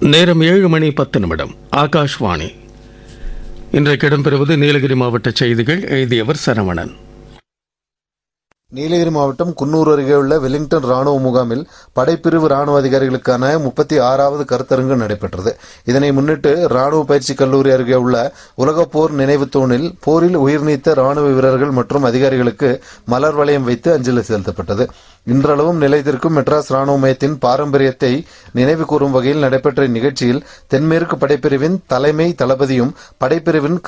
நேரம் ஏழு மணி பத்து நிமிடம் ஆகாஷ்வாணி இன்றைக்கு இடம்பெறுவது நீலகிரி மாவட்ட செய்திகள் எழுதியவர் சரவணன் நீலகிரி மாவட்டம் குன்னூர் அருகே உள்ள வெலிங்டன் ராணுவ முகாமில் படைப்பிரிவு ராணுவ அதிகாரிகளுக்கான முப்பத்தி ஆறாவது கருத்தரங்கு நடைபெற்றது இதனை முன்னிட்டு ராணுவ பயிற்சி கல்லூரி அருகே உள்ள உலக போர் நினைவு தூணில் போரில் உயிர் நீத்த ராணுவ வீரர்கள் மற்றும் அதிகாரிகளுக்கு மலர் வளையம் வைத்து அஞ்சலி செலுத்தப்பட்டது இன்றளவும் நிலைத்திருக்கும் மெட்ராஸ் ராணுவ மையத்தின் பாரம்பரியத்தை நினைவு கூறும் வகையில் நடைபெற்ற இந்நிகழ்ச்சியில் தென்மேற்கு படைப்பிரிவின் தலைமை தளபதியும் படைப்பிரிவின்